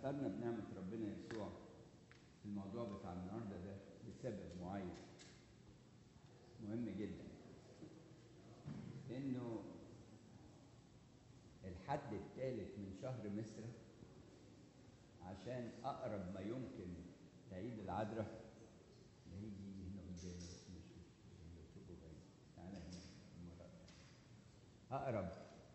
تأثرنا بنعمة ربنا يسوع في الموضوع بتاع النهارده ده لسبب معين مهم جدا انه الحد الثالث من شهر مصر عشان اقرب ما يمكن لعيد العذراء اللي هيجي هنا قدامي مش تبقوا بعيد تعالى هنا المره الثانية. اقرب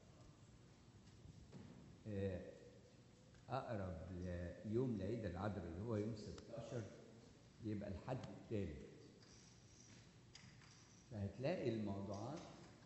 آه، اقرب يوم لعيد العذراء اللي هو يوم 16 يبقى الحد الثالث فهتلاقي الموضوعات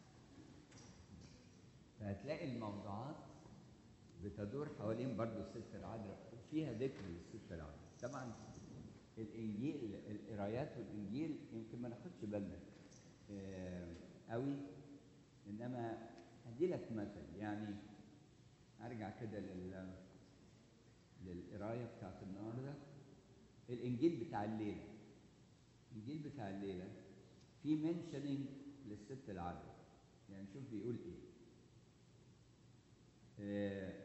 فهتلاقي الموضوعات بتدور حوالين برضو الست العذراء وفيها ذكر للست العذراء طبعا الانجيل القرايات والانجيل يمكن ما ناخدش بالنا آه، قوي انما هدي لك مثل يعني ارجع كده لل للقرايه بتاعت النهارده الانجيل بتاع الليله الانجيل بتاع الليله في منشننج للست العذراء يعني شوف بيقول ايه آه،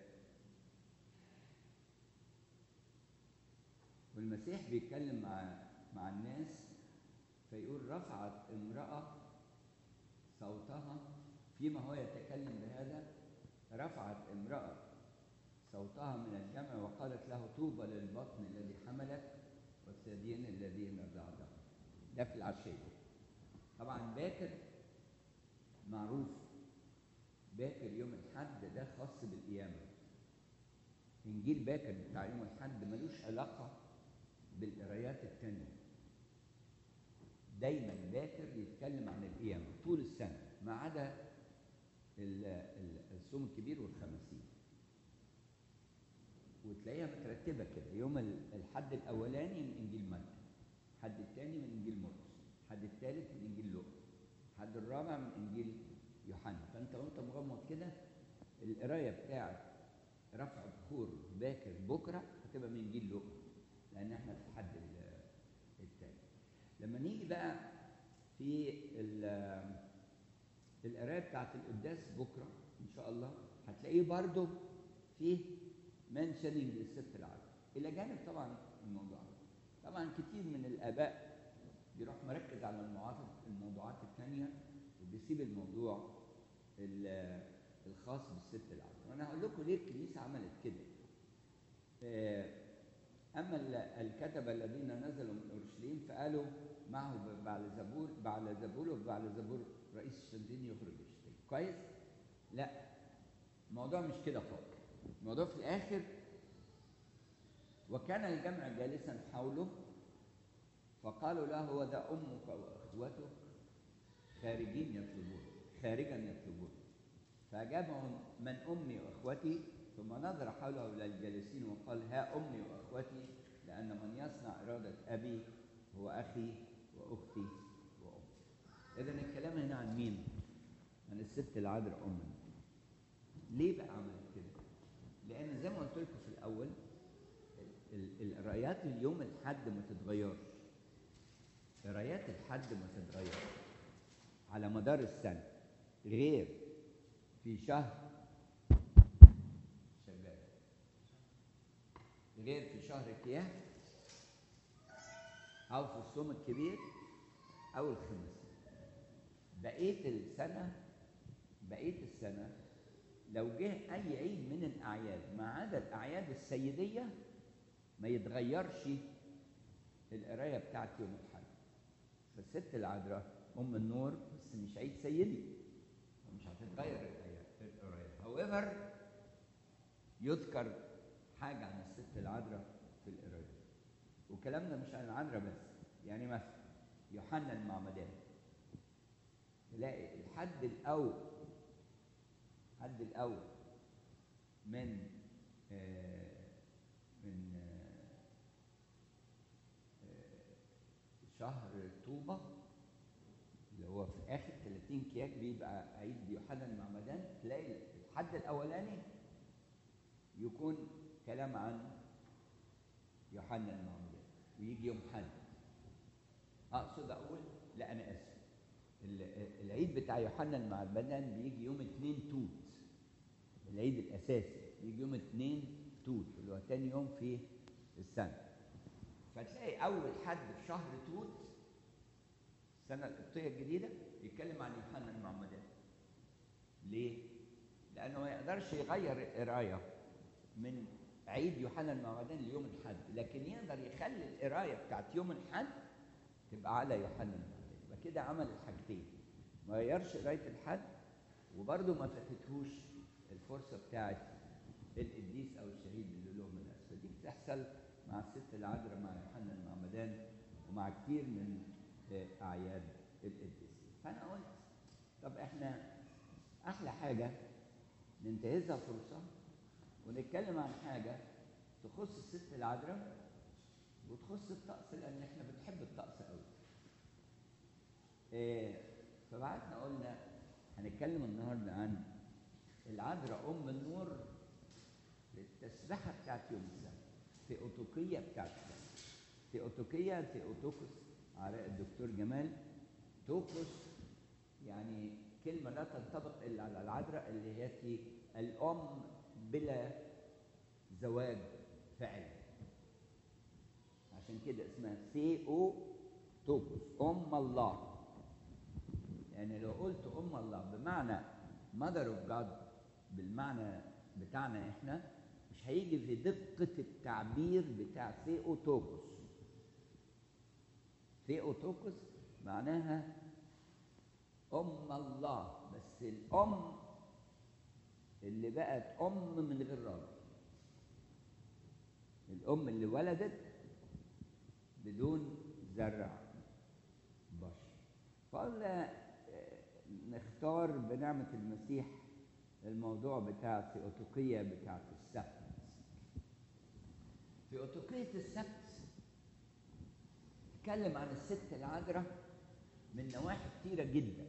والمسيح بيتكلم مع مع الناس فيقول رفعت امرأة صوتها فيما هو يتكلم بهذا رفعت امرأة صوتها من الجمع وقالت له طوبى للبطن الذي حملك والثديين الذين رضعتك ده في العشية طبعا باكر معروف باكر يوم الحد ده خاص بالقيامة إنجيل باكر بتاع يوم الحد ملوش علاقة بالقرايات التانية دايما باكر يتكلم عن القيامة طول السنة ما عدا ال- ال- الصوم الكبير والخمسين وتلاقيها مترتبة كده يوم ال- الحد الأولاني من إنجيل متى الحد الثاني من إنجيل مرقس الحد الثالث من إنجيل لوقا الحد الرابع من إنجيل يوحنا فأنت وأنت مغمض كده القراية بتاعت رفع بخور باكر بكرة هتبقى من إنجيل لوقا لأن إحنا في الحد ال- الثاني لما نيجي بقى في ال- القرايه بتاعت القداس بكره ان شاء الله هتلاقيه برضه فيه منشننج للست العذراء الى جانب طبعا الموضوع ده. طبعا كتير من الاباء بيروح مركز على الموضوعات الموضوعات الثانيه وبيسيب الموضوع ال- الخاص بالست العذراء وانا هقول لكم ليه الكنيسه عملت كده آه، اما ال- الكتبه الذين نزلوا من اورشليم فقالوا معه بعل زبور بعل زبول وبعل زبور رئيس الشمسين يخرج يشتري كويس لا الموضوع مش كده خالص الموضوع في الاخر وكان الجمع جالسا حوله فقالوا له هو ده امك واخوتك خارجين يطلبون خارجا يطلبون فاجابهم من امي واخوتي ثم نظر حوله الى الجالسين وقال ها امي واخوتي لان من يصنع اراده ابي هو اخي واختي وامي اذا الكلام هنا عن مين عن الست العذراء امنا ليه بقى عملت كده لان زي ما قلت لكم في الاول ال- ال- القرايات اليوم الحد ما تتغيرش قرايات الحد ما تتغيرش على مدار السنه غير في شهر شغال غير في شهر كياه او في الصوم الكبير او الخميس بقيه السنه بقيه السنه لو جه اي عيد من الاعياد ما عدا الاعياد السيديه ما يتغيرش القرايه بتاعت يوم الاحد فالست العذراء ام النور بس مش عيد سيدي مش هتتغير الآيات- القرايه however يذكر حاجه عن الست العذراء في القرايه وكلامنا مش عن العذراء بس يعني مثلا يوحنا المعمدان تلاقي الحد الاول الحد الاول من آه من آه آه شهر طوبة اللي هو في اخر 30 كياك بيبقى عيد يوحنا المعمدان تلاقي الحد الاولاني يكون كلام عن يوحنا المعمدان ويجي يوم حد اقصد اقول لا انا اسف ال- العيد بتاع يوحنا المعمدان بيجي يوم 2 توت العيد الاساسي بيجي يوم 2 توت اللي هو تاني يوم في السنة فتلاقي أول حد في شهر توت السنة القبطية الجديدة يتكلم عن يوحنا المعمدان ليه؟ لأنه ما يقدرش يغير القراية من عيد يوحنا المعمدان ليوم الحد لكن يقدر يخلي القراية بتاعت يوم الحد تبقى على يوحنا المعمدان يبقى كده عمل الحاجتين ما غيرش قراية الحد وبرضه ما فاتتهوش الفرصة بتاعت القديس أو الشهيد اللي له من الأسفل دي بتحصل مع الست العذراء مع يوحنا المعمدان ومع كتير من أعياد القديسين فأنا قلت طب إحنا أحلى حاجة ننتهزها فرصة ونتكلم عن حاجة تخص الست العذراء وتخص الطقس لأن إحنا بنحب الطقس قوي. إيه فبعتنا قلنا هنتكلم النهارده عن العذراء أم النور للتسبحة بتاعت يوم السبت ثيوتوكية بتاعت السبت ثيوتوكية ثيوتوكوس على الدكتور جمال توكوس يعني كلمة لا تنطبق إلا على العذراء اللي هي الأم بلا زواج فعلي عشان كده اسمها ثيو توكوس أم الله يعني لو قلت أم الله بمعنى mother of God بالمعنى بتاعنا احنا مش هيجي في دقة التعبير بتاع ثيوتوكوس ثيوتوكوس معناها أم الله بس الأم اللي بقت أم من غير راجل الأم اللي ولدت بدون زرع بشر فقلنا نختار بنعمة المسيح الموضوع بتاع الثيوتوكية بتاعت السبت ثيوتوكية السبت تتكلم عن الست العذراء من نواحي كتيرة جدا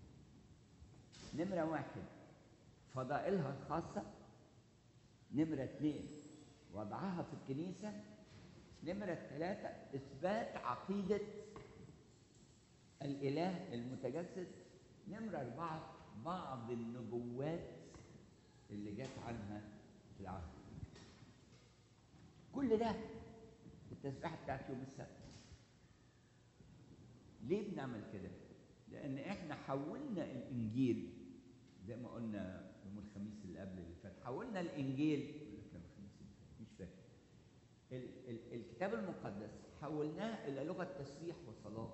نمرة واحد فضائلها الخاصة نمرة اثنين وضعها في الكنيسة نمرة ثلاثة إثبات عقيدة الإله المتجسد نمرة أربعة بعض النبوات اللي جت عنها في العهد كل ده التسبيحة بتاعت يوم السبت ليه بنعمل كده؟ لأن إحنا حولنا الإنجيل زي ما قلنا يوم الخميس اللي قبل اللي فات حولنا الإنجيل كان الخميس اللي فات مش فاكر ال- ال- الكتاب المقدس حولناه إلى لغة تسبيح وصلاة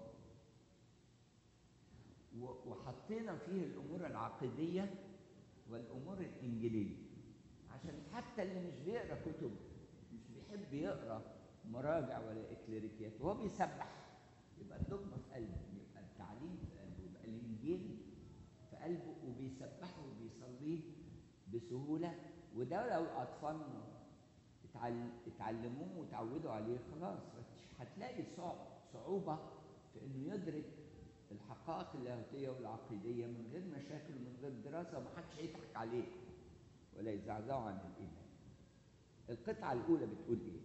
و- وحطينا فيه الأمور العقيدية والأمور الإنجيلية عشان حتى اللي مش بيقرا كتب مش بيحب يقرا مراجع ولا إكليريكيات وهو بيسبح يبقى الدogma في قلبه يبقى التعليم في قلبه يبقى الإنجيل في قلبه وبيسبحه وبيصليه بسهولة وده لو أطفالنا اتعل- اتعلموه وتعودوا عليه خلاص مش هتلاقي صع- صعوبة في إنه يدرك الحقائق اللاهوتية والعقيدية من غير مشاكل ومن غير دراسة ومحدش هيضحك عليه ولا يزعزعوا عن الإيمان. القطعة الأولى بتقول إيه؟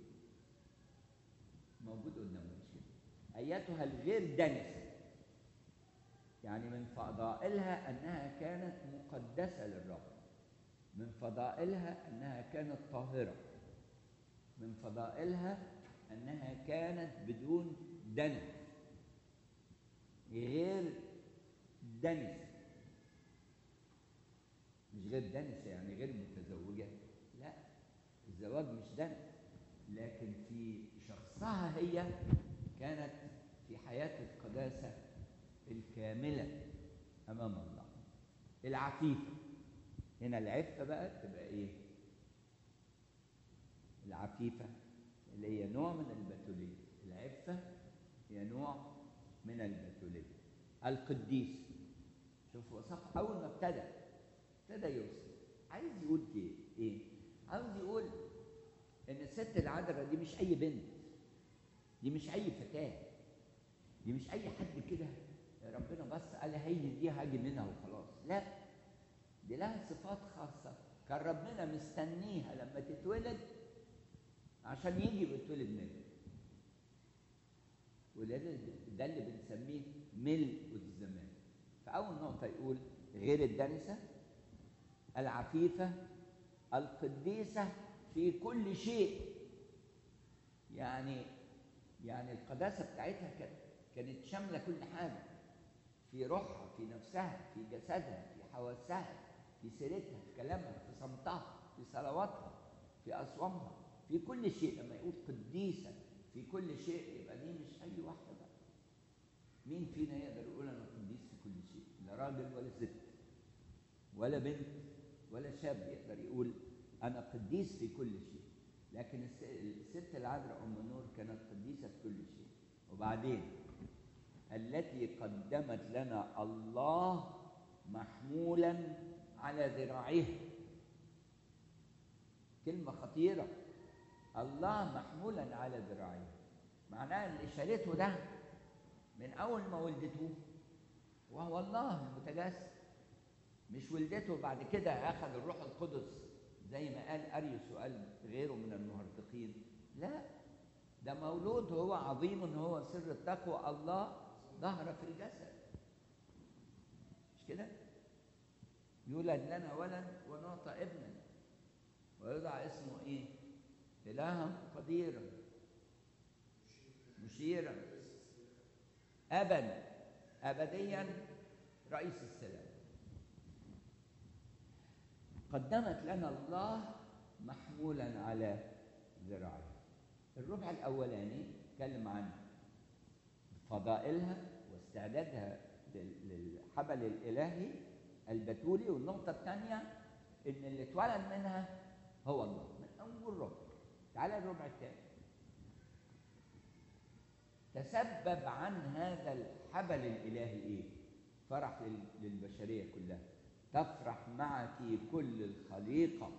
موجود قدامنا مش كده؟ أيتها الغير دنسة يعني من فضائلها أنها كانت مقدسة للرب من فضائلها أنها كانت طاهرة من فضائلها أنها كانت بدون دنس غير دنس مش غير دنس يعني غير متزوجة لا الزواج مش دنس لكن في شخصها هي كانت في حياة القداسة الكاملة أمام الله العفيفة هنا العفة بقى تبقى إيه؟ العفيفة اللي هي نوع من البتولية العفة هي نوع من البتولية القديس شوف وصف أول ما ابتدى ابتدى يوصف عايز يقول ايه؟ ايه؟ عاوز يقول ان الست العذراء دي مش اي بنت دي مش اي فتاه دي مش اي حد كده ربنا بس قال هي دي هاجي منها وخلاص لا دي لها صفات خاصه كان ربنا مستنيها لما تتولد عشان يجي ويتولد منها وده ده اللي بنسميه ملء الزمان فاول نقطه يقول غير الدنسه العفيفه القديسه في كل شيء يعني يعني القداسة بتاعتها كانت كانت شاملة كل حاجة في روحها في نفسها في جسدها في حواسها في سيرتها في كلامها في صمتها في صلواتها في أصوامها في كل شيء لما يقول قديسة في كل شيء يبقى دي مش أي واحدة بقى مين فينا يقدر يقول أنا قديس في كل شيء لا راجل ولا ست ولا بنت ولا شاب يقدر يقول أنا قديس في كل شيء لكن الست العذراء أم النور كانت قديسة في كل شيء وبعدين التي قدمت لنا الله محمولا على ذراعيه كلمة خطيرة الله محمولا على ذراعيه معناها اللي شالته ده من أول ما ولدته وهو الله المتجسد مش ولدته بعد كده أخذ الروح القدس زي ما قال أريوس وقال غيره من المهرطقين لا ده مولود هو عظيم هو سر التقوى الله ظهر في الجسد مش كده يولد لنا ولد ونعطى ابنا ويضع اسمه ايه الها قديرا مشيرا ابا ابديا رئيس السلام قدمت لنا الله محمولا على ذراعيه الربع الاولاني اتكلم عن فضائلها واستعدادها للحبل الالهي البتولي والنقطه الثانيه ان اللي اتولد منها هو الله من اول ربع تعالى الربع الثاني تسبب عن هذا الحبل الالهي ايه فرح للبشريه كلها تفرح معك كل الخليقه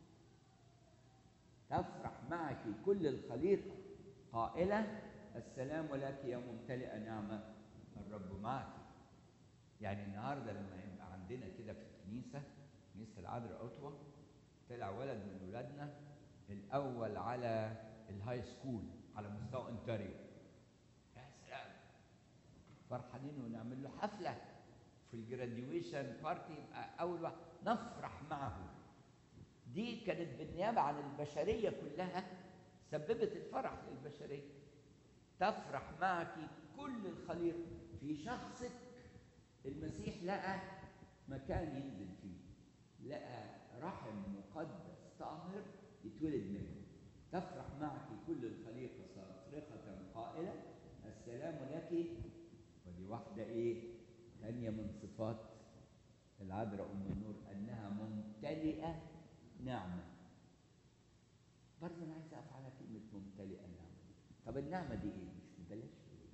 تفرح معك كل الخليقه قائله السلام لك يا ممتلئ نعمه الرب معك يعني النهارده لما يبقى عندنا كده في الكنيسه كنيسه العذراء أوتوا طلع ولد من ولادنا الاول على الهاي سكول على مستوى انتاريو يا سلام فرحانين ونعمل له حفله في الجراديويشن بارتي يبقى اول واحد نفرح معه دي كانت بالنيابه عن البشريه كلها سببت الفرح للبشريه تفرح معك كل الخليقه في شخصك المسيح لقى مكان ينزل فيه لقى رحم مقدس طاهر يتولد منه تفرح معك كل الخليقه صارخه قائله السلام لك ودي واحده ايه ثانيه من صفات العذراء ام النور انها ممتلئه نعمه برضه انا عايز اقف على كلمه ممتلئه نعمه طب النعمه دي ايه مش ببلاش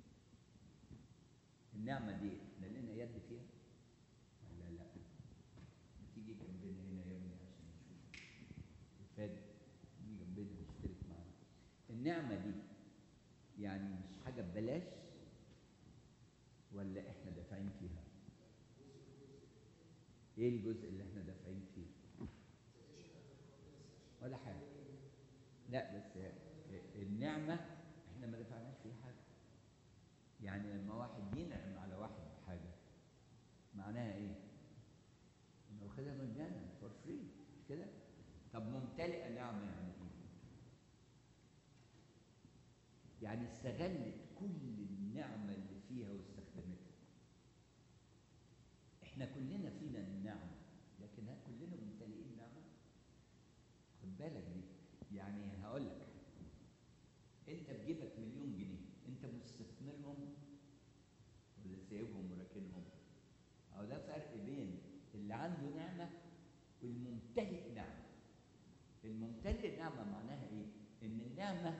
النعمه دي احنا لنا يد فيها ولا لا تيجي جنبنا هنا يا ابني عشان نشوف الفادي تيجي جنبنا نشترك معانا النعمه دي يعني مش حاجه ببلاش ولا احنا دافعين فيها ايه الجزء اللي احنا دافعين فيه ولا حاجه لا بس النعمه احنا ما دفعناش فيه حاجه يعني لما واحد ينعم على واحد بحاجه معناها ايه انه واخدها مجانا فور فري مش كده طب ممتلئه نعمه يعني ايه يعني استغلت كل النعمه اللي فيها واستخدمتها احنا كلنا فينا النعمه لكن هل كلنا ممتلئين نعمه خد بالك دي يعني هقول لك انت بجيبك مليون جنيه انت مستثمرهم ولا سايبهم وراكنهم او ده فرق بين اللي عنده نعمه والممتلئ نعمه الممتلئ نعمه معناها ايه ان النعمه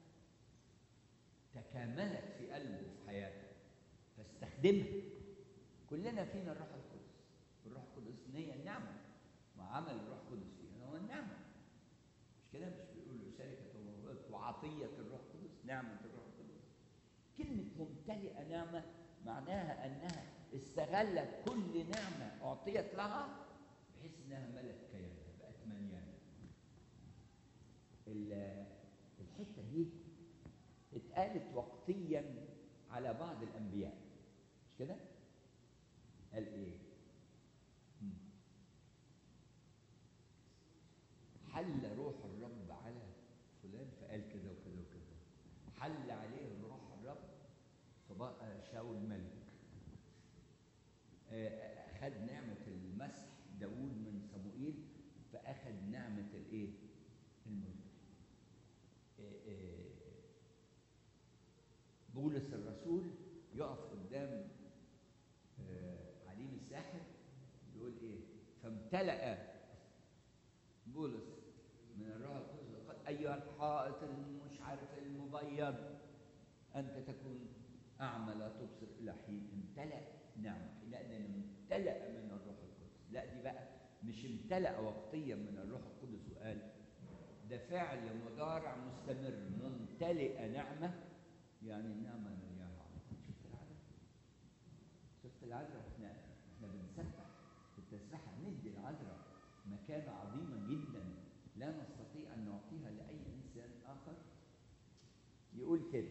تكاملت في قلبه في حياته فاستخدمها كلنا فينا الروح القدس الروح القدس هي النعمه وعمل الروح القدس فينا هو النعمه مش كده مش بيقولوا شركه وموهبه وعطيه الروح القدس نعمه الروح القدس كلمه ممتلئه نعمه معناها انها استغلت كل نعمه اعطيت لها بحيث انها ملت كيانها بقت مليانه الحته دي اتقالت وقتيا على بعض الانبياء مش كده قال ايه حل روح الرب فبقى شاول ملك آه، أخذ نعمة المسح داوود من صموئيل فأخذ نعمة الإيه؟ الملك آه، آه، بولس الرسول يقف قدام آه، عليم الساحر يقول ايه فامتلأ بولس من الروح القدس قال ايها الحائط المش عارف المبيض انت تكون اعمى لا تبصر الى حين امتلأ نعم لان امتلأ من الروح القدس لا دي بقى مش امتلأ وقتيا من الروح القدس وقال ده فعل مضارع مستمر ممتلئ نعمه يعني النعمه مليانه عطاء شفت العدد شفت العذراء واحنا احنا بنسبح في التسبيحه ندي العذراء مكانه عظيمه جدا لا نستطيع ان نعطيها لاي انسان اخر يقول كده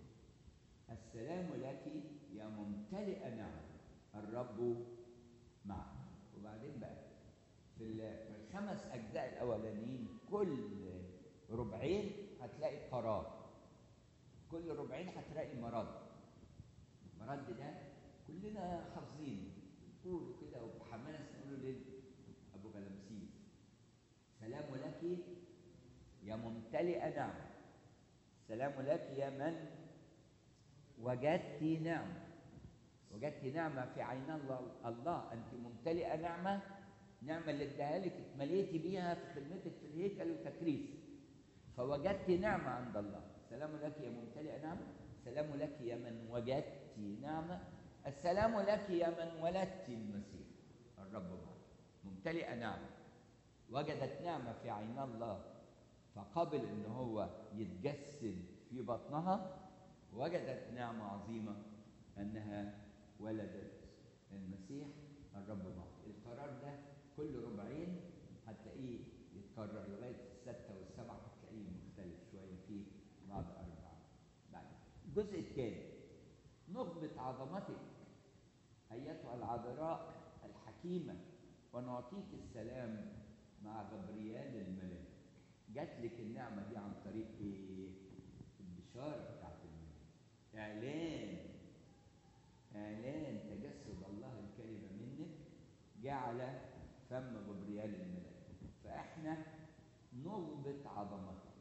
السلام لك يا ممتلئ نعم الرب معك وبعدين بقى في ال- في الخمس اجزاء الاولانيين كل ربعين هتلاقي قرار كل ربعين هتلاقي مرض المرض ده كلنا حافظينه نقوله كده وبحماس نقوله ليه ابو غلمسيس سلام لك يا ممتلئ نعم سلام لك يا من وجدت نعمة وجدت نعمة في عين الله الله أنت ممتلئة نعمة نعمة اللي اداها لك اتمليتي بيها في خدمتك في الهيكل وتكريسك فوجدت نعمة عند الله سلام لك يا ممتلئ نعمة سلام لك يا من وجدت نعمة السلام لك يا من ولدت المسيح الرب معك ممتلئة نعمة وجدت نعمة في عين الله فقبل ان هو يتجسد في بطنها وجدت نعمة عظيمة انها ولدت المسيح الرب معك القرار ده كل ربعين هتلاقيه يتكرر لغاية الستة والسبعة هتلاقيه مختلف شوية في بعض أربعة بعد الجزء الثاني نغبط عظمتك أيتها العذراء الحكيمة ونعطيك السلام مع غبريال الملك جات لك النعمة دي عن طريق إيه؟ البشارة بتاعت الملك إعلان إعلان تجسد الله الكلمة منك جعل فم غبريال الملك فإحنا نضبط عظمتك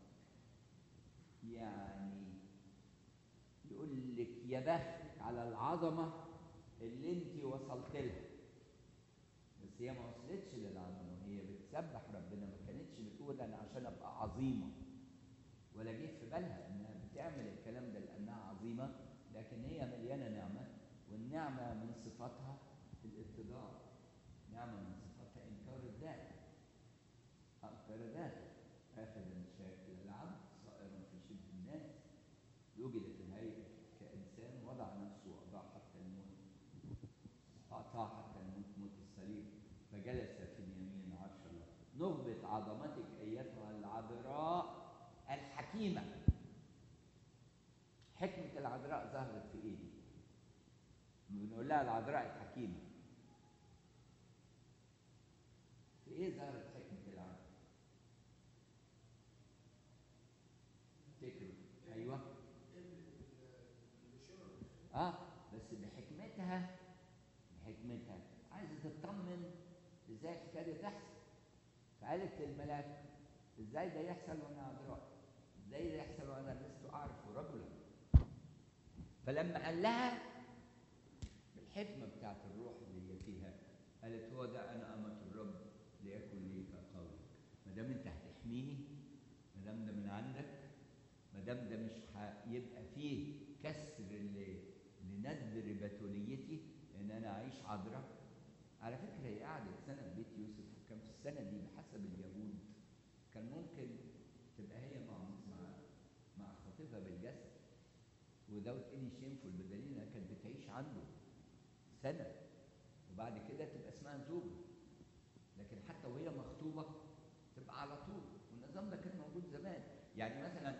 يعني يقول لك يا بخت على العظمة اللي انت وصلت لها بس هي ما وصلتش للعظمة هي بتسبح ربنا ما كانتش بتقول أنا عشان أبقى عظيمة ولا جه في بالها إنها بتعمل الكلام ده لأنها عظيمة لكن هي مليانة نعمة والنعمة من صفاتها الاتضاع نعمة من صفاتها إنكار الذات أنكر ذاته آخذا شكل العبد صائرا في شبه الناس وجد في الهيئة كإنسان وضع نفسه وأضاع حتى الموت أطاع حتى الموت موت الصليب فجلس في اليمين عرش الله نغبط عظمتك أيتها العذراء الحكيمة حكمة العذراء ظهرت في إيدي بنقول لها العذراء الحكيمة في إيه ظهرت حكمة العذراء؟ افتكروا أيوه اه بس بحكمتها بحكمتها عايزه تطمن ازاي الحكايه دي تحصل فقالت للملاك ازاي ده يحصل وانا عذراء ازاي ده يحصل وانا لست اعرف رجلا فلما قال لها بالحكمه بتاعت الروح اللي هي فيها قالت هو ده انا امه الرب ليكن لي كقولك ما دام انت هتحميني ما دام ده من عندك ما دام ده مش هيبقى فيه كسر ل- لندر بتوليتي ان انا اعيش عذراء على فكره هي قعدت سنه في بيت يوسف وكان في السنه دي بحسب اليهود كان ممكن تبقى هي مع مع مع خطيبها بالجسد وداوت اني شيمفول بدليل انها كانت بتعيش عنده سنه وبعد كده تبقى اسمها زوجه لكن حتى وهي مخطوبه تبقى على طول والنظام ده كان موجود زمان يعني مثلا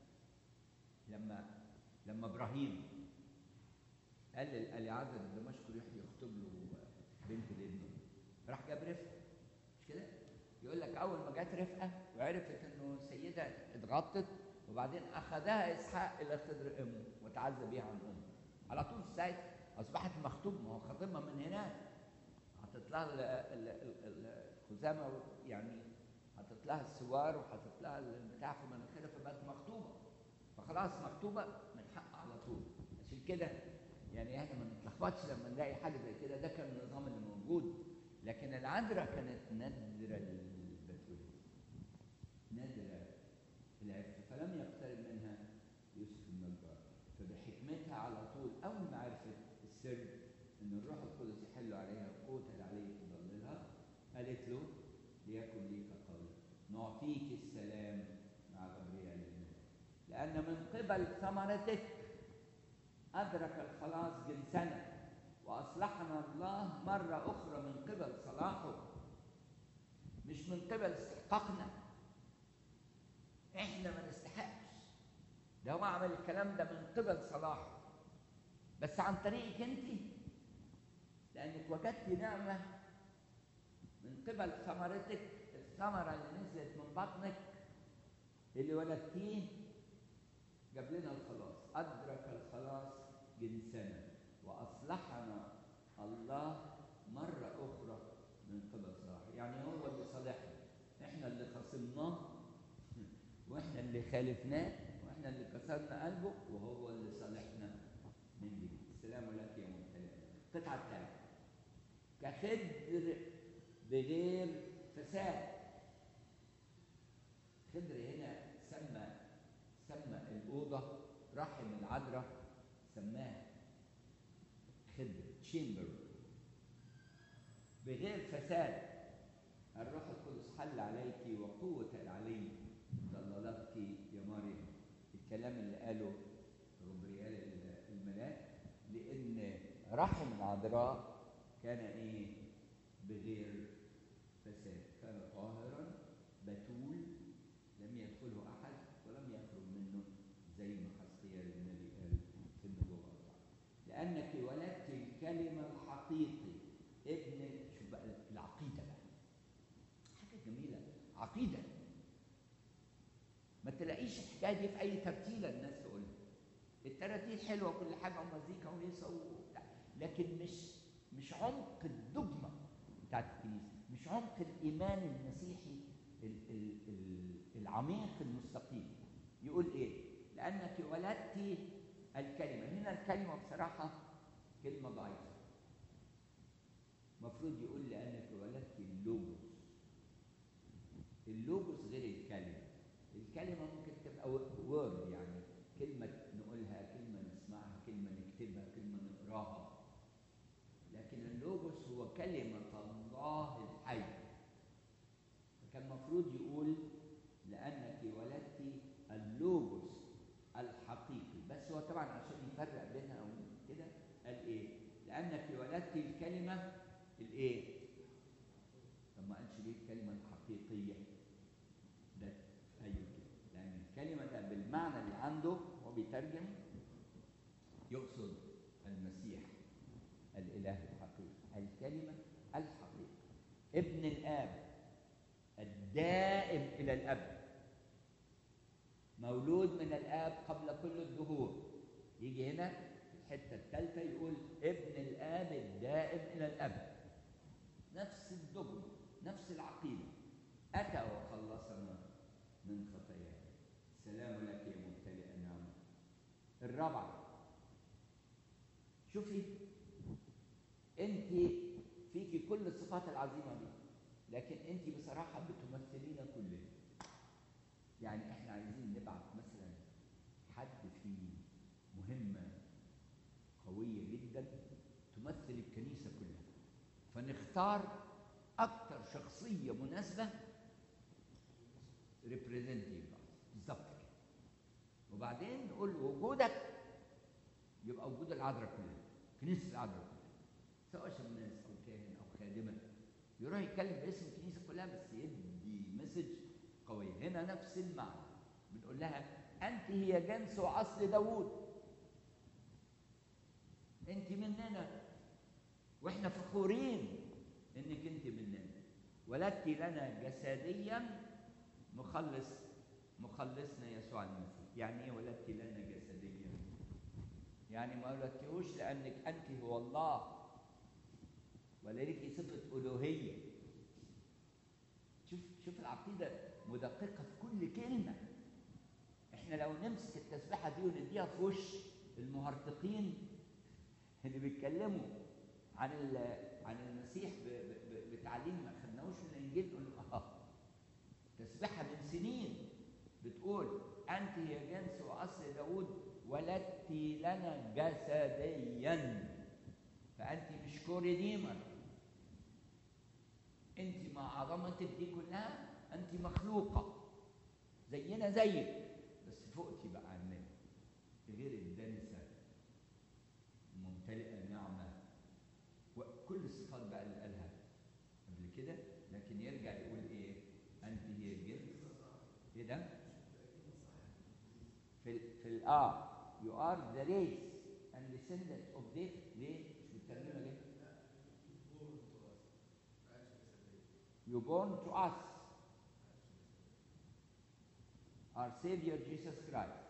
لما لما ابراهيم قال للعازر الدمشقي يروح يخطب له بنت لابنه راح جاب رفقه مش كده؟ يقول لك اول ما جت رفقه وعرفت انه سيده اتغطت وبعدين اخذها اسحاق الى صدر امه وتعزى بيها عن امه على طول ساعة اصبحت مخطوبه ما هو خاطبها من هناك حاطط لها ال- ال- ال- ال- الخزامه و- يعني حاطط لها السوار وحاطط لها البتاع في مناخيرها فبقت مخطوبه فخلاص مخطوبه من حق على طول عشان كده يعني احنا ما نتلخبطش لما نلاقي حاجه زي كده ده كان النظام اللي موجود لكن العذراء كانت نادره البتوليه نادره العفه فلم يقترب منها يوسف النجار فبحكمتها على طول اول ما عرفت السر ان الروح القدس يحل عليها وقوه العلي تضللها قالت له ليكن لي كقول نعطيك السلام مع غبريال الملاك لان من قبل ثمرتك ادرك الخلاص جنسنا واصلحنا الله مره اخرى من قبل صلاحه مش من قبل استحقاقنا احنا ما نستحقش ده هو عمل الكلام ده من قبل صلاحه بس عن طريقك انت لانك وجدت نعمه من قبل ثمرتك الثمره اللي نزلت من بطنك اللي ولدتيه جاب لنا الخلاص ادرك الخلاص جنسنا واصلحنا الله مره اخرى من قبل صلاحه يعني هو اللي صالحنا احنا اللي خصمناه واحنا اللي خالفناه واحنا اللي كسرنا قلبه وهو اللي صالحنا من جديد السلام لك يا مبتلى القطعه الثالثه كخدر بغير فساد خدر هنا سمى سمى الأوضة رحم العذراء سماه خدر تشامبر بغير فساد الروح القدس حل عليك وقوة العلي ضللتك يا مريم الكلام اللي قاله غبريال الملاك لأن رحم العذراء كان إيه بغير فساد كان طاهرا بتول لم يدخله احد ولم يخرج منه زي ما حسقيال النبي قال في النبوه بتاعته لانك ولدت الكلمه الحقيقي ابن شوف بقى العقيده بقى حاجه جميله عقيده ما تلاقيش الحكايه دي في اي ترتيله الناس تقولها التراتيل حلوه وكل حاجه ومزيكا ونسا وبتاع لكن مش مش عمق الدجمه بتاعت الكنيسه مش عمق الايمان المسيحي ال ال ال العميق المستقيم يقول ايه لانك ولدت الكلمه هنا الكلمه بصراحه كلمه ضعيفه المفروض يقول لانك ولدت اللوجوس اللوجوس غير الكلمه الكلمه ممكن تبقى وورد يعني كلمه نقولها كلمه نسمعها كلمه نكتبها كلمه نقراها لكن اللوجوس هو كلمه الله الحي فكان المفروض يقول لأنك ولدت اللوجوس الحقيقي بس هو طبعا عشان يفرق بينها وكده قال ايه؟ لأنك ولدت الكلمة الايه؟ طب ما قالش ليه الكلمة الحقيقية؟ ده أيوه كده لأن الكلمة ده بالمعنى اللي عنده هو بيترجم يقصد المسيح الإله الحقيقي الكلمة الحقيقي ابن الآب الدائم إلى الأبد مولود من الآب قبل كل الدهور يجي هنا في الحتة الثالثة يقول ابن الآب الدائم إلى الأبد نفس الدغم نفس العقيدة أتى وخلصنا من خطايانا سلام لك يا مبتدئ النعمة الرابعة شوفي أنت فيكي كل الصفات العظيمة دي لكن انت بصراحه بتمثلينا كلنا يعني احنا عايزين نبعت مثلا حد في مهمه قويه جدا تمثل الكنيسه كلها فنختار اكتر شخصيه مناسبه ريبريزنتيف بالظبط كده وبعدين نقول وجودك يبقى وجود العذراء كلها كنيسه العذراء كلها سواء شماس او كاهن او خادمه يروح يتكلم باسم الكنيسه كلها بس يدي مسج قويه هنا نفس المعنى بنقول لها انت هي جنس واصل داوود انت مننا واحنا فخورين انك انت مننا ولدت لنا جسديا مخلص مخلصنا يسوع المسيح يعني ايه ولدت لنا جسديا يعني ما ولدتهوش لانك انت هو الله ولا ليكي صفه الوهيه شوف شوف العقيده مدققه في كل كلمه احنا لو نمسك التسبيحه دي ونديها في وش المهرطقين اللي بيتكلموا عن عن المسيح بتعليم ما خدناهوش من الانجيل نقول اه تسبيحه من سنين بتقول انت هي جنس واصل داوود ولدت لنا جسديا فانت مش كوريديمر انت مع عظمتك دي كلها انت مخلوقه زينا زيك بس فوقتي بقى عننا غير الدنسه ممتلئه نعمه وكل الصفات بقى اللي قالها قبل كده لكن يرجع يقول ايه انت هي الجنس ايه ده في ال في ال اه you are the race and descendant of death ليه مش بالترجمه ليه you born to us our savior Jesus Christ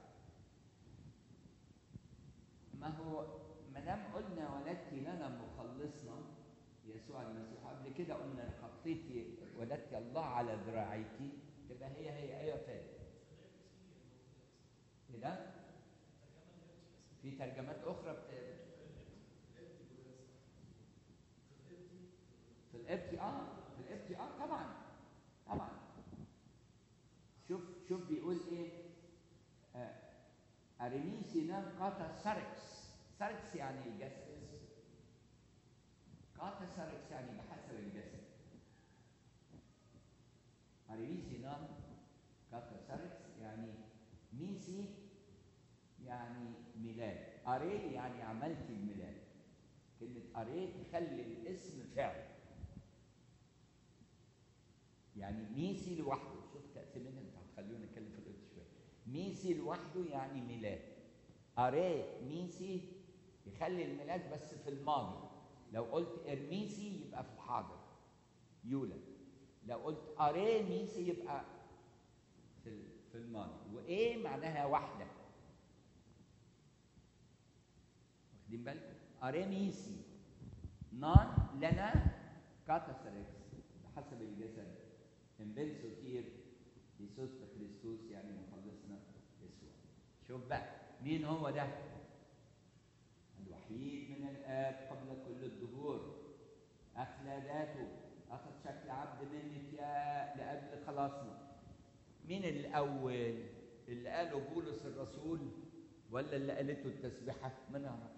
ما هو ما دام قلنا ولدت لنا مخلصنا يسوع المسيح قبل كده قلنا حطيتي ولدت الله على ذراعيك تبقى هي هي ايوه فاهم ايه ده؟ في ترجمات اخرى بت... في الابتي اه في الابتي اه طبعا طبعا شوف شوف بيقول ايه آه ارينيسي نام قاتا ساركس ساركس يعني الجسد قاتا ساركس يعني بحسب الجسد ارينيسي نام قاتا ساركس يعني ميسي يعني ميلاد اري يعني عملت الميلاد كلمة اري تخلي الاسم فعل يعني ميسي لوحده شوف تقسيمين انت هتخلينا نتكلم في القدس شويه ميسي لوحده يعني ميلاد اري ميسي يخلي الميلاد بس في الماضي لو قلت ارميسي يبقى في الحاضر يولد لو قلت اري ميسي يبقى في في الماضي وايه معناها واحده واخدين بالكم اريميسي نان لنا كاتاسركس بحسب الجسد امبنسوتير يسوس كريستوس يعني مخلصنا يسوع شوف بقى مين هو ده الوحيد من الاب قبل كل الدهور اخلى ذاته اخذ شكل عبد منك يا لاجل خلاصنا مين الاول اللي قاله بولس الرسول ولا اللي قالته التسبيحه ما نعرف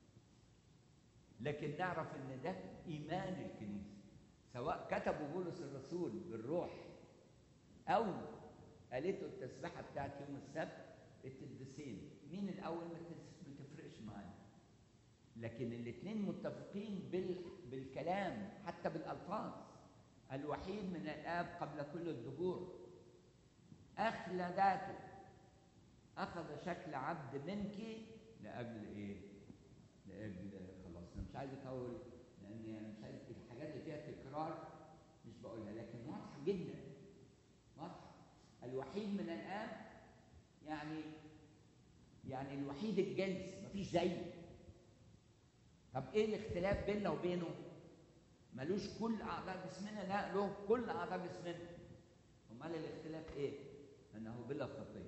لكن نعرف ان ده ايمان الكنيسه سواء كتبوا بولس الرسول بالروح او قالته التسبيحه بتاعت يوم السبت التدسين مين الاول ما تفرقش معانا لكن الاثنين متفقين بال... بالكلام حتى بالالفاظ الوحيد من الاب قبل كل الدهور اخلى ذاته اخذ شكل عبد منك لاجل ايه لاجل خلاص انا مش عايز اطول لان انا مش عايز الحاجات اللي فيها تكرار مش بقولها لكن واضحه جدا واضحه الوحيد من الاب يعني يعني الوحيد الجنس مفيش زيه طب ايه الاختلاف بيننا وبينه ملوش كل اعضاء جسمنا لا له كل اعضاء جسمنا امال الاختلاف ايه انه بلا خطيه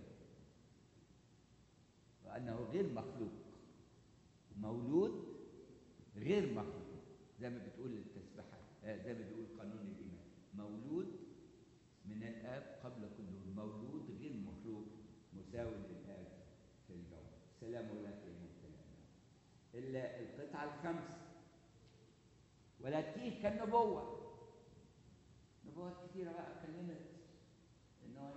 وانه غير مخلوق مولود غير مخلوق زي ما بتقول التسبيحه زي ما بيقول قانون الايمان مولود من الاب قبل كل مولود غير مخلوق مساوي للاب في الجوهر سلام لك يا مبتلى القطعه الخامسه ولا تيه كالنبوه نبوات كثيره بقى كلمت انه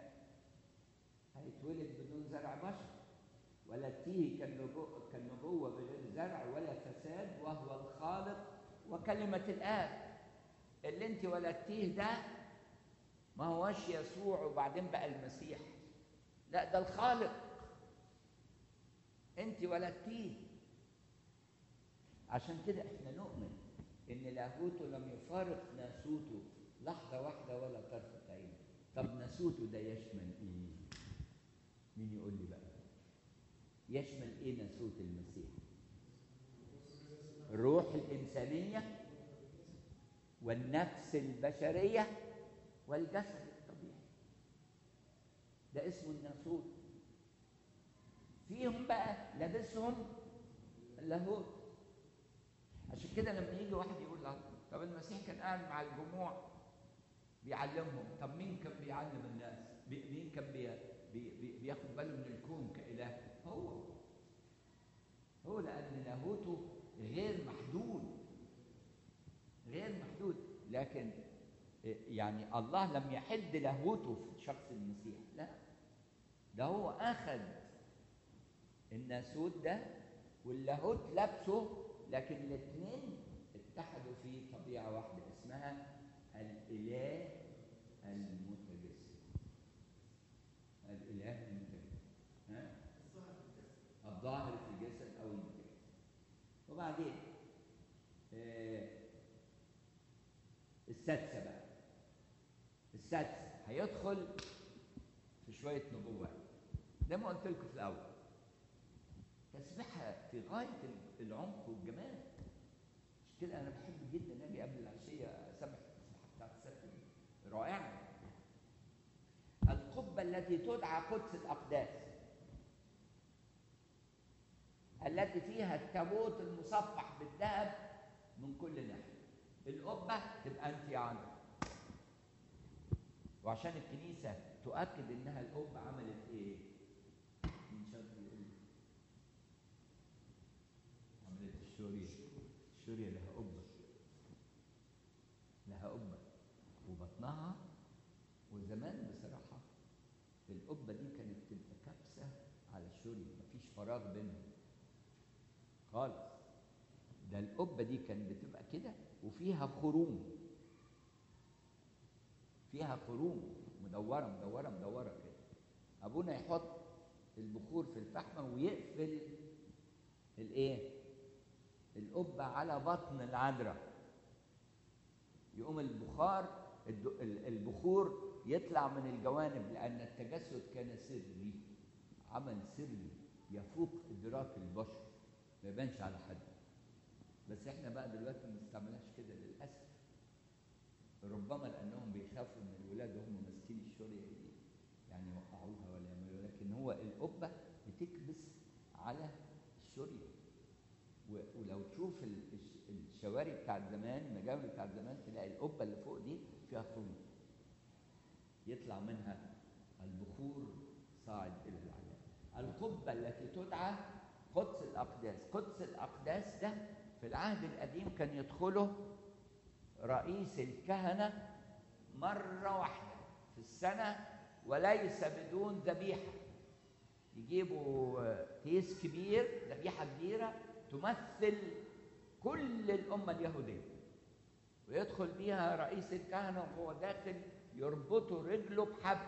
هيتولد بدون زرع بشر ولا تيه كالنبوة, كالنبوة بغير زرع ولا فساد وهو الخالق وكلمة الآب اللي انت ولدتيه ده ما هوش يسوع وبعدين بقى المسيح لا ده الخالق انت ولدتيه عشان كده احنا نؤمن ان لاهوته لم يفارق ناسوته لحظه واحده ولا طرفه عين طب ناسوته ده يشمل ايه مين يقول لي بقى يشمل ايه ناسوت المسيح الروح الانسانيه والنفس البشريه والجسد الطبيعي ده اسمه الناسوت فيهم بقى لابسهم اللاهوت عشان كده لما يجي واحد يقول لك طب المسيح كان قاعد مع الجموع بيعلمهم طب مين كان بيعلم الناس مين كان بي بي بي بياخد باله من الكون كإله هو هو لأن لاهوته غير محدود غير محدود لكن يعني الله لم يحد لاهوته في شخص المسيح لا ده هو أخذ الناسوت ده واللاهوت لابسه لكن الاثنين اتحدوا في طبيعة واحدة اسمها الإله المتجسد الإله المتجسد ها؟ الظاهر في الجسد أو المتجسد وبعدين آه السادسة بقى السادسة هيدخل في شوية نبوات زي ما قلت لكم في الأول تسبيحها في غاية العمق والجمال مش كده أنا بحب جدا أجي قبل العشية أسبح التسبيحة بتاعت السبت رائعة القبة التي تدعى قدس الأقداس التي فيها التابوت المصفح بالذهب من كل ناحية القبة تبقى أنت يا عندك وعشان الكنيسة تؤكد إنها القبة عملت إيه؟ من شرط يقول عملت الشورية الشورية لها قبة لها قبة وبطنها وزمان بصراحة القبة دي كانت تبقى كبسة على الشورية مفيش فراغ بينهم خالص ده القبة دي كانت بتبقى كده وفيها خروم فيها خروم مدورة مدورة مدورة كده أبونا يحط البخور في الفحمة ويقفل الإيه؟ القبة على بطن العذراء يقوم البخار البخور يطلع من الجوانب لأن التجسد كان سري عمل سري يفوق إدراك البشر ما يبانش على حد بس احنا بقى دلوقتي ما بنستعملهاش كده للاسف ربما لانهم بيخافوا ان الولاد وهم ماسكين الشوريه دي يعني يوقعوها ولا يعملوا لكن هو القبه بتكبس على الشوريه ولو تشوف الشوارع بتاعت زمان المجاول بتاعت زمان تلاقي القبه اللي فوق دي فيها خروج يطلع منها البخور صاعد الى العلام القبه التي تدعى قدس الاقداس قدس الاقداس ده في العهد القديم كان يدخله رئيس الكهنة مرة واحدة في السنة وليس بدون ذبيحة يجيبوا كيس كبير ذبيحة كبيرة تمثل كل الأمة اليهودية ويدخل بيها رئيس الكهنة وهو داخل يربطوا رجله بحبل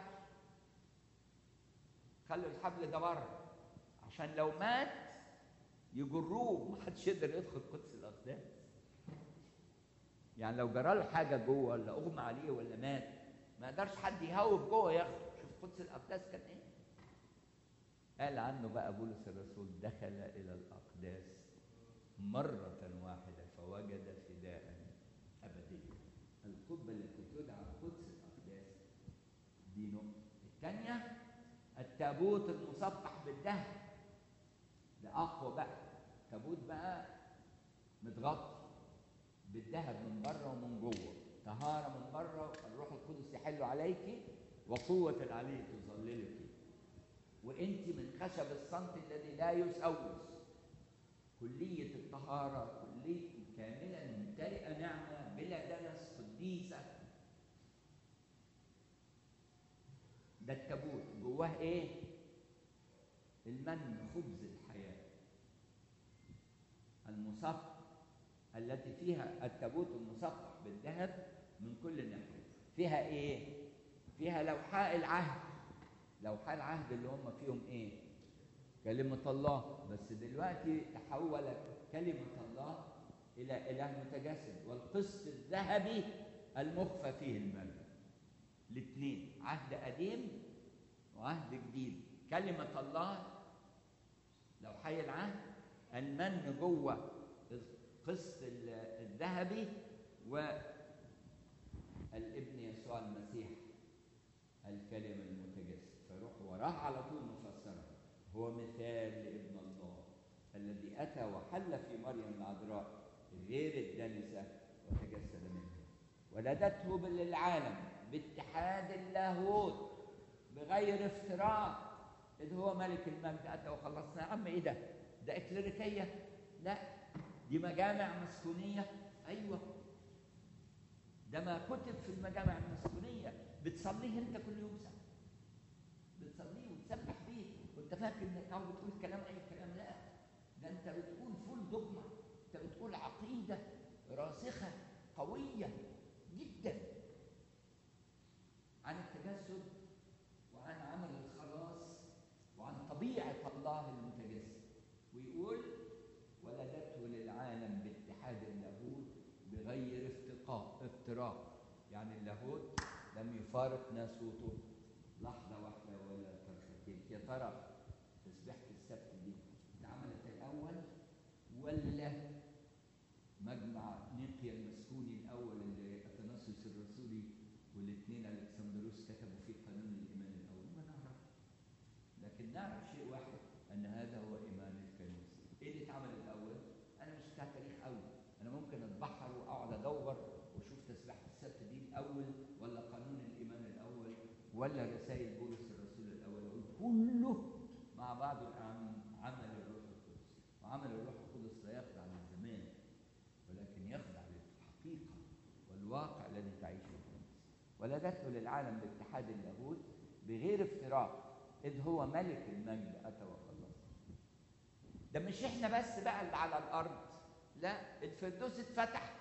خلوا الحبل ده بره عشان لو مات يجروه محدش يقدر يدخل قدس الاقداس يعني لو جرى له حاجه جوه ولا اغمى عليه ولا مات ما يقدرش حد يهوب جوه ياخده شوف قدس الاقداس كان ايه قال عنه بقى بولس الرسول دخل الى الاقداس مره واحده فوجد فداء ابديا القبه التي تدعى قدس الاقداس دي نقطه الثانيه التابوت المصفح بالذهب ده اقوى بقى تابوت بقى متغطي بالذهب من بره ومن جوه طهاره من بره الروح القدس يحل عليك وقوه العلي تظللك وانت من خشب الصمت الذي لا يسوس كليه الطهاره كليه كامله ممتلئه نعمه بلا دنس قديسه ده التابوت جواه ايه المن خبز الحياه المصفح التي فيها التابوت المصفح بالذهب من كل ناحيه فيها ايه فيها لوحاء العهد لوحاء العهد اللي هم فيهم ايه كلمة الله بس دلوقتي تحولت كلمة الله إلى إله متجسد والقسط الذهبي المخفى فيه المجد الاثنين عهد قديم وعهد جديد كلمة الله لو حي العهد المن جوه القسط ال- الذهبي والابن يسوع المسيح الكلمة المتجسد فيروح وراه على طول مفسرها هو مثال لابن الله الذي أتى وحل في مريم العذراء غير الدنسة وتجسد منها ولدته للعالم باتحاد اللاهوت بغير افتراء إذ هو ملك المجد أتى وخلصنا يا عم إيه ده؟ ده إكليريكية؟ لا دي مجامع مسكونية أيوه ده ما كتب في المجامع المسكونية بتصليه أنت كل يوم سبت بتصليه وتسبح بيه وأنت فاكر إنك أو بتقول كلام أي كلام لا ده أنت بتقول فول دogma أنت بتقول عقيدة راسخة قوية جدا عن التجسد وعن عمل الخلاص وعن طبيعة الله المتجسد ويقول ولدته للعالم باتحاد اللاهوت بغير افتقاء افتراق يعني اللاهوت لم يفارق ناسوته لحظة واحدة ولا طرفتين يا ترى تسبيحة السبت دي اتعملت الأول ولا مجمع نيقيا المسكوني الأول اللي أثناسيوس الرسولي والاثنين الكسندروس كتبوا فيه قانون الإيمان الأول ما نعرف لكن نعرف شيء واحد أن هذا هو إيمان الكنيسة إيه اللي اتعمل الأول؟ أنا مش بتاع تاريخ قوي أنا ممكن أتبحر وأقعد أدور وأشوف تسبيحة السبت دي الأول ولا قانون الإيمان الأول ولا رسائل بولس الرسول الأول أقول كله مع بعض الأعمال عمل الروح القدس وعمل الروح القدس لا يخضع للزمان ولكن يخضع للحقيقة والواقع الذي تعيشه الكنيسة ولدته للعالم باتحاد اللاهوت بغير افتراق إذ هو ملك المجد أتى وخلصنا ده مش احنا بس بقى اللي على الأرض لا الفردوس اتفتح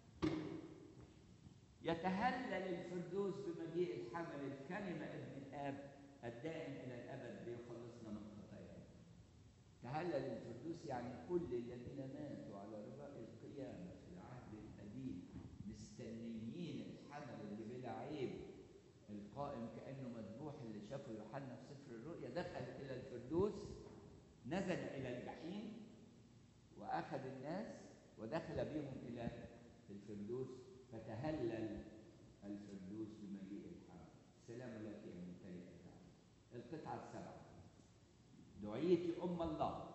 يتهلل الفردوس بمجيء الحمل الكلمة ابن الآب الدائم إلى الأبد ليخلصنا من خطايانا تهلل الفردوس يعني كل الذين ماتوا على رجاء القيامة في العهد القديم مستنيين الحمل اللي بلا عيب القائم كأنه مذبوح اللي شافه يوحنا في سفر الرؤيا دخل إلى الفردوس نزل إلى الجحيم وأخذ الناس ودخل بهم إلى الفردوس فتهلل الفردوس بمجيء الحمل سلام لك يا ممتلئ النعم القطعة السبعة دعيت أم الله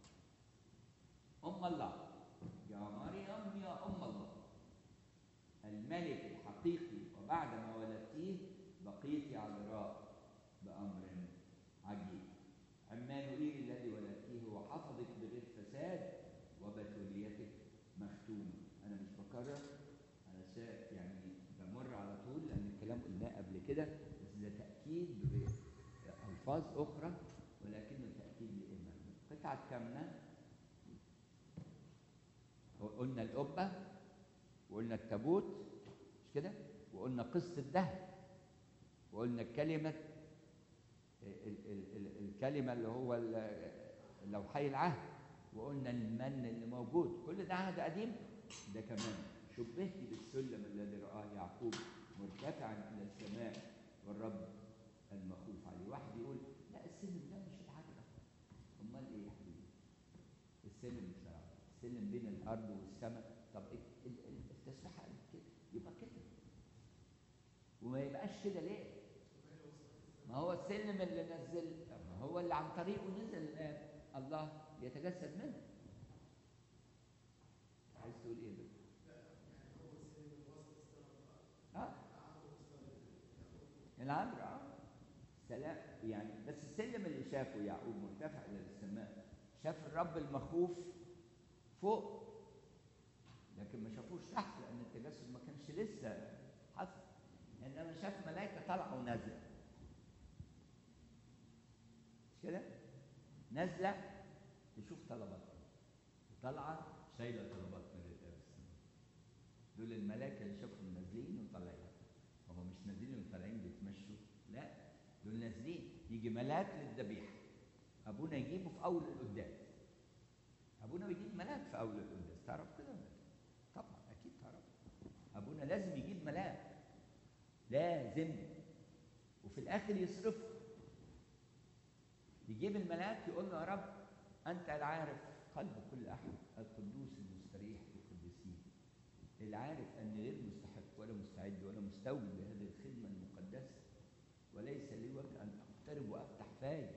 أم الله يا مريم يا أم الله الملك الحقيقي وبعد ما ولدتيه بقيت عذراء بأمر عجيب عمانوئيل الذي ولدتيه وحفظك بغير فساد وبتوليتك مختومة أنا مش بكرر أنا سا يعني بمر على طول لأن الكلام قلناه قبل كده بس ده تأكيد بألفاظ أخرى ولكنه تأكيد لإيمان القطعة الثامنة قلنا القبة وقلنا التابوت مش كده وقلنا قصة الذهب وقلنا الكلمة ال- ال- ال- الكلمة اللي هو ال- لوحي العهد وقلنا المن اللي موجود كل ده عهد قديم ده كمان شبهت بالسلم الذي رآه يعقوب مرتفعا إلى السماء والرب المخوف عليه واحد يقول لا السلم ده مش العجلة امال ايه يا حبيبي السلم مش العجلة السلم بين الارض والسماء طب ال- ال- ال- التسبيحه قالت كده يبقى كده وما يبقاش كده ليه ما هو السلم اللي نزل ما هو اللي عن طريقه نزل الآن الله يتجسد منه عايز تقول ايه ده؟ اه العذراء اه سلام يعني بس السلم اللي شافه يعقوب مرتفع الى السماء شاف الرب المخوف فوق لكن ما شافوش تحت لان التجسد ما كانش لسه حصل انما شاف ملائكه طالعه ونازله مش كده نازله تشوف طلباتها وطالعه شايله طلباتنا للاب السماء دول الملائكه اللي شافهم نازلين وطالعين هم مش نازلين وطالعين بيتمشوا لا دول نازلين يجي ملاك للذبيحه ابونا يجيبه في اول القداس ابونا بيجيب ملاك في اول القداس تعرف كده ولا لا؟ طبعا اكيد تعرف ابونا لازم يجيب ملاك لازم وفي الاخر يصرفه يجيب الملاك يقول له يا رب أنت العارف قلب كل أحد القدوس المستريح بالقديسين العارف أني غير مستحق ولا مستعد ولا مستوي لهذه الخدمة المقدسة وليس لي وجه أن أقترب وأفتح فاي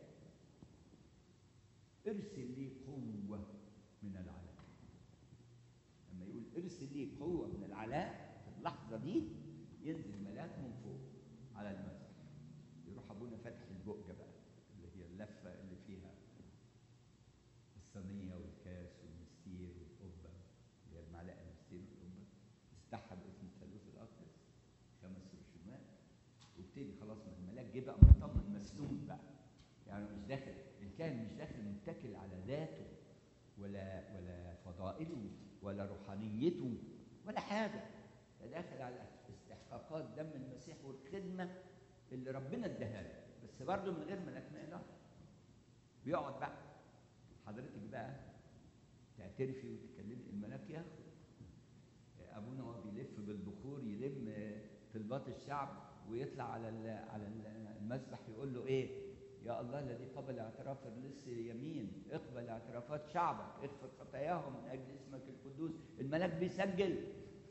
ارسل لي قوة من العلاء لما يقول ارسل لي قوة من العلاء في اللحظة دي ينزل ملاك من فوق على المسبح يروح أبونا فاتح البؤجة بقى اللي هي اللفة اللي فيها الصينية والكاس والمستير والقبة اللي هي المعلقة المستير والقبة يفتحها باسم الثالوث الأقدس خمس رسومات وابتدي خلاص ما الملاك جه بقى مطمن مسنون بقى يعني مش داخل الكاهن مش داخل متكل على ذاته ولا ولا فضائله ولا روحانيته ولا حاجه ده داخل على استحقاقات دم المسيح والخدمه اللي ربنا اداها له بس برضه من غير ملاك ما يقدرش بيقعد بقى حضرتك بقى تعترفي وتتكلمي الملاك ياخد ابونا وهو بيلف بالبخور يلم طلبات الشعب ويطلع على على المسبح يقول له ايه يا الله الذي قبل اعتراف اللص يمين اقبل اعترافات شعبك اغفر خطاياهم من اجل اسمك القدوس الملاك بيسجل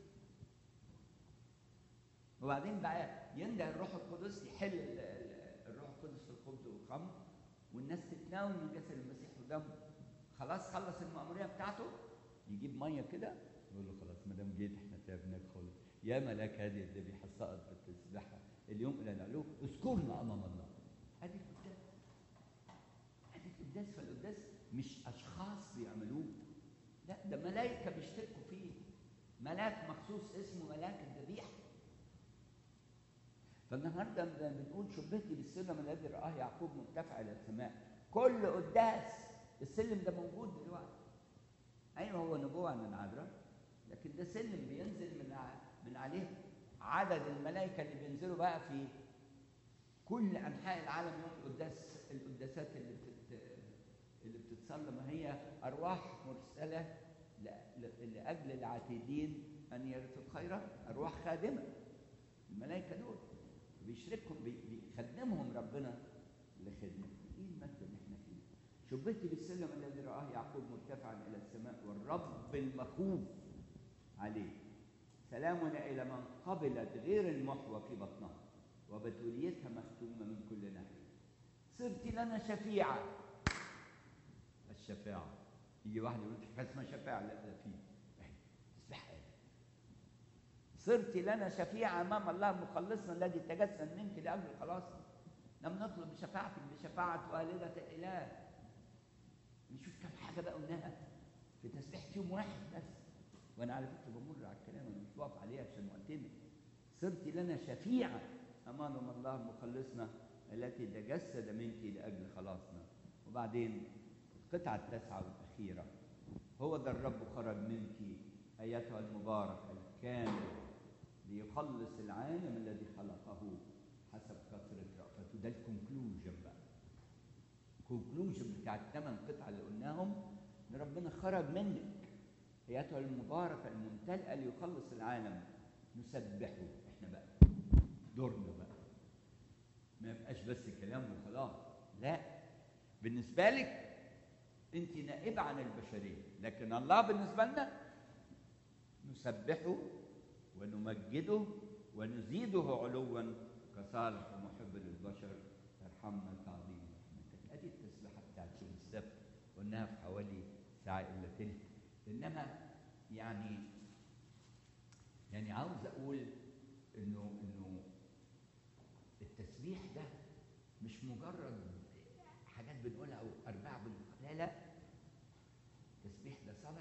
وبعدين بقى ينده الروح القدس يحل الروح القدس في الخبز والخمر والناس تتناول من جسد المسيح ودمه خلاص خلص المأمورية بتاعته يجيب ميه كده يقول له خلاص ما دام جيت احنا تعبناك خالص يا ملاك هذه الذبيحه السقط بالتسبحه اليوم اللي نعلوه اذكرنا امام الله ادي القداس ادي القداس فالقداس مش اشخاص بيعملوه لا ده ملائكه بيشتركوا فيه ملاك مخصوص اسمه ملاك الذبيحه فالنهارده بنقول شبهت بالسلم الذي رآه يعقوب مرتفع الى السماء كل قداس السلم ده موجود دلوقتي ايوه هو نبوه عن العذراء لكن ده سلم بينزل من من عليه عدد الملائكه اللي بينزلوا بقى في كل انحاء العالم يوم القداس القداسات اللي بتت اللي بتتصلى ما هي ارواح مرسله لاجل العاتدين ان يرثوا الخيرات ارواح خادمه الملائكه دول بيشركهم بيخدمهم ربنا لخدمه ايه المجد اللي احنا فيه شبهت بالسلم الذي رآه يعقوب مرتفعا إلى السماء والرب المخوف عليه سلامنا إلى من قبلت غير المحوى في بطنها وبتوليتها مختومة من كل ناحية صرت لنا شفيعة الشفاعة يجي واحد يقول لك اسمها شفاعة لا لا في تسبح صرت لنا شفيعة أمام الله مخلصنا الذي تجسد منك لأجل خلاصنا لم نطلب شفاعتك بشفاعة والدة الإله نشوف كم حاجه بقى قلناها في تسبيحه يوم واحد بس وانا على فكره بمر على الكلام انا مش واقف عليه عشان وقتنا صرت لنا شفيعه امام الله مخلصنا التي تجسد منك لاجل خلاصنا وبعدين القطعه التاسعه والاخيره هو ذا الرب خرج منك ايتها المباركه الكامل ليخلص العالم الذي خلقه حسب كثره رأفته ده الكونكلوجن بقى الكونكلوجن بتاع الثمان قطع اللي قلناهم ان ربنا خرج منك ايتها المباركه الممتلئه ليخلص العالم نسبحه احنا بقى دورنا بقى ما يبقاش بس كلام وخلاص لا بالنسبه لك انت نائبه عن البشريه لكن الله بالنسبه لنا نسبحه ونمجده ونزيده علوا كصالح ومحب للبشر ارحمنا تعظيم رحمتك ادي التسبيحه بتاعت يوم السبت قلناها في حوالي ساعه الا تلت انما يعني يعني عاوز اقول انه انه التسبيح ده مش مجرد حاجات بنقولها او ارباع بنقولها لا لا التسبيح ده صلاه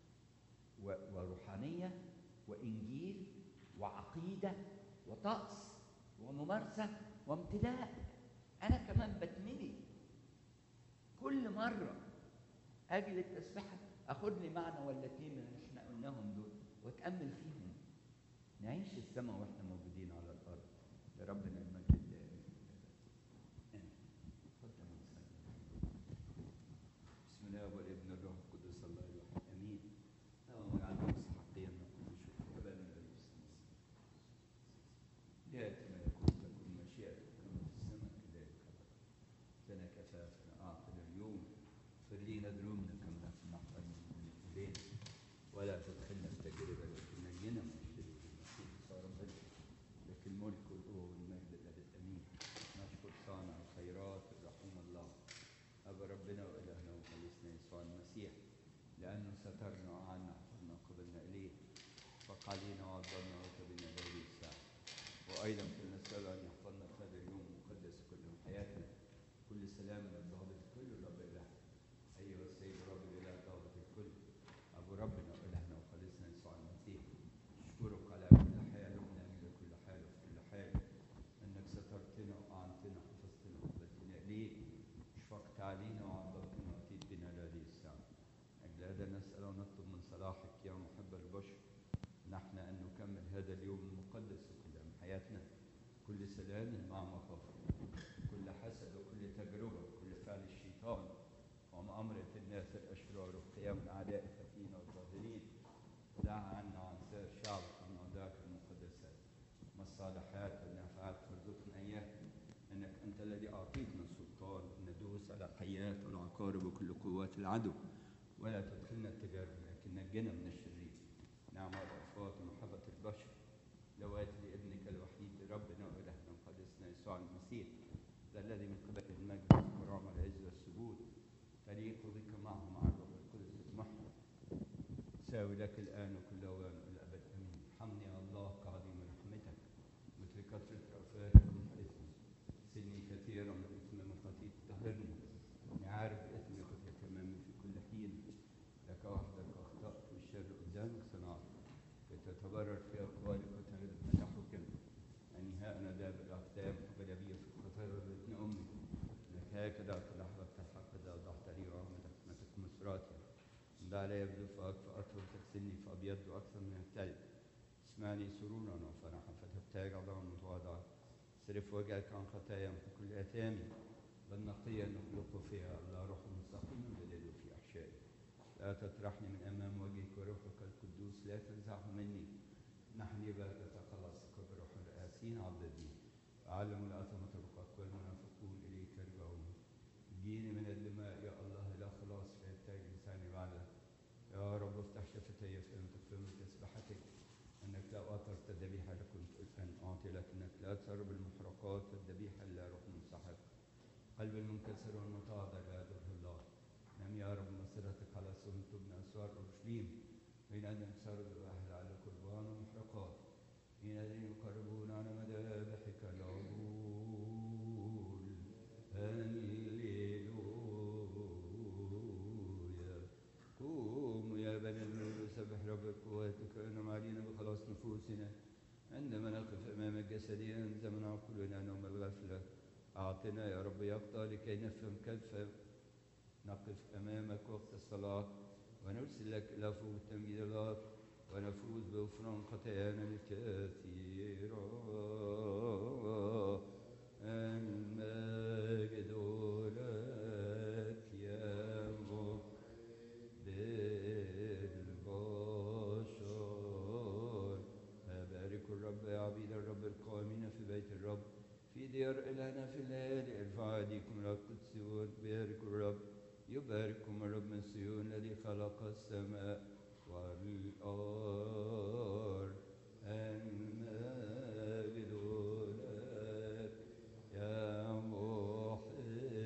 وروحانيه وانجيل وعقيده وطقس وممارسه وامتلاء انا كمان بتملي كل مره اجي للتسبيحه اخد لي معنى ولا اتنين من اللي احنا قلناهم دول واتامل فيهم نعيش السماء واحنا موجودين على الارض لربنا المجد الدائم اتفضل بسم الله والابن الروح القدس الله الواحد امين اللهم اجعلنا مستحقين نقول شكر ابانا الذي في السماء ياتي ملكوتك تكن مشيئتك كما في السماء كذلك لنا كفافنا اعطنا اليوم اغفر لنا ذنوبنا علينا وعظمنا وكبنا ليل الساعة وأيضا كنا نسأل أن يحفظنا في هذا اليوم المقدس كل حياتنا كل سلام من ضابط الكل رب الإله أيها السيد رب الإله ضابط الكل أبو ربنا وإلهنا وخالصنا يسوع المسيح أشكرك على كل حال ومن أجل كل حال وفي كل حال أنك سترتنا وأعنتنا وحفظتنا وقبلتنا إليك أشفقت علينا وعظمتنا وأتيت بنا لهذه الساعة أجل هذا نسأل ونطلب من صلاحك يا محب البشر نحن أن نكمل هذا اليوم المقدس وكل من حياتنا كل سلام مع مخافة كل حسد وكل تجربة وكل فعل الشيطان ومؤامرة الناس الأشرار وقيام الأعداء الخفين والظاهرين دع عنا عن سائر شعبك عن أعدائك المقدسات ما الصالحات والنافعات فارزقنا إياه أنك أنت الذي أعطيتنا السلطان أن ندوس على الحيات والعقارب وكل قوات العدو ولا تدخلنا التجارب لكن نجنا من الشرير نعم الأصوات ومحبة البشر لوات لابنك الوحيد ربنا وإلهنا وقدسنا يسوع المسيح ذا الذي من قبل المجد والكرامة والعز والسجود تليق بك معه مع الروح القدس اجمعهم ساوي لك الآن وكل أوان إلى الأبد آمين ارحمني يا الله كعظيم رحمتك مثل كثرة رأفاتك من إثم سني كثيرا من إثم من خطيئة طهرني إني عارف إثمي قد تمامي في كل حين لك وحدك أخطأت والشر قدامك صنعت لتتبرر في أقوالك وترد متى حكم أني ها أنا داب الأقدام قبل بي في الخطايا ابن أمي إنك هكذا كل أحببت الحق إذا وضحت لي رحمتك متك مسراتي إن علي يبدو فأطهر تغسلني فأبيض أكثر من الثلج اسمعني سرورا وفرحا فتبتهج الله متواضعا صرف وجهك عن خطايا في كل آثامي بل نقيا نخلق فيها الله روح مستقيم بدل في أحشائي لا تطرحني من أمام وجهك وروحك القدوس لا تنزعه مني نحن بك تخلصك بروح الآسين عبد الدين أعلم الأثمة الرقاق والمنافقون إليك يرجعون اديني من الدماء يا الله لا خلاص فيبتهج لساني بعدك يا رب افتح شفتي فهم تفهم تسبحتك انك لا اطرت الذبيحه لكنت ان اعطي لك انك لا تسرب المحرقات والذبيحه الا روح منسحق قلب المنكسر والمتواضع لا يدره الله نعم يا رب مسيرتك على سهم تبنى اسوار اورشليم بين ان يكسروا الواحد على قربان ومحرقات حين يقربون على مذابحك العبور هللويا قوموا يا بني النور سبح رب القوات كأنهم علينا بخلاص نفوسنا عندما نقف أمام الجسد ينزم عقولنا نوم الغفلة أعطنا يا رب يقطع لكي نفهم كيف نقف أمامك وقت الصلاة ونرسل لك لفظ التمجيد الله ونفوز بغفران خطايانا الكثيرة المجد لك يا محب البشر أبارك الرب يا عبيد الرب القائمين في بيت الرب في ديار إلهنا في الليالي ارفع أيديكم إلى القدس وبارك الرب يبارككم الرب من صيون الذي خلق السماء والأرض المجد لك يا محب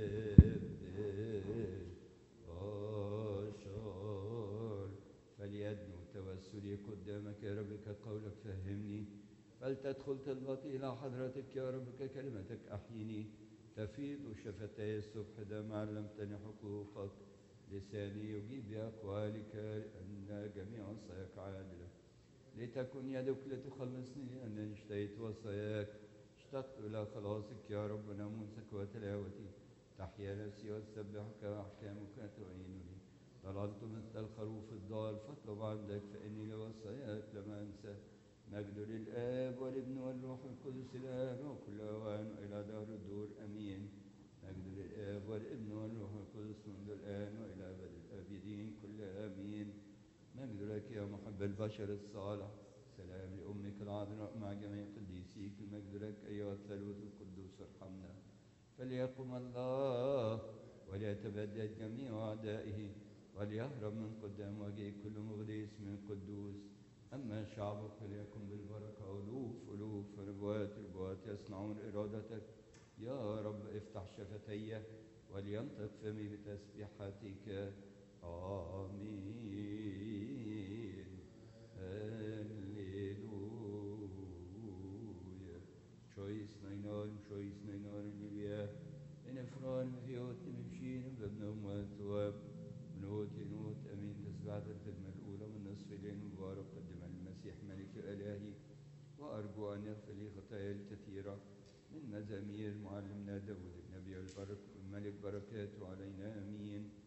البشر فليدنو توسلي قدامك يا رب كقولك فهمني فلتدخل طلبتي إلى حضرتك يا رب ككلمتك أحيني تفيض شفتي الصبح دم علمتني حقوقك لساني يجيب بأقوالك أن جميع وصاياك عادلة لتكن يدك لتخلصني لأنني اشتهيت وصاياك اشتقت إلى خلاصك يا رب ناموسك وتلاوتي تحيا نفسي وتسبحك وأحكامك تعينني ضللت مثل الخروف الضال فاطلب عندك فإني لوصاياك لم أنسى مجد للآب والابن والروح القدس الآن وكل أوان إلى دار الدور أمين مجد للآب والابن والروح القدس منذ الآن وإلى أبد الآبدين كل آمين مجد لك يا محب البشر الصالح سلام لأمك العذراء مع جميع قديسيك المجد لك أيها الثالوث القدوس ارحمنا فليقم الله وليتبدد جميع أعدائه وليهرب من قدام وجهه كل مغري اسم قدوس أما شعبك فليكن بالبركة ألوف ألوف ربوات ربوات يصنعون إرادتك يا رب افتح شفتي ولينطق فمي بتسبيحاتك آمين هللويا شويس نينار شويس نينار ليبيا إن فران مفيوت ممشين بابن أموات ثواب نوت ينوت أمين تسبعة الخدمة الأولى من نصف الليل مبارك قدم المسيح ملك إلهي وأرجو أن يغفر لي خطاياي الكثيرة من مزامير معلمنا داود النبي البرك الملك بركاته علينا آمين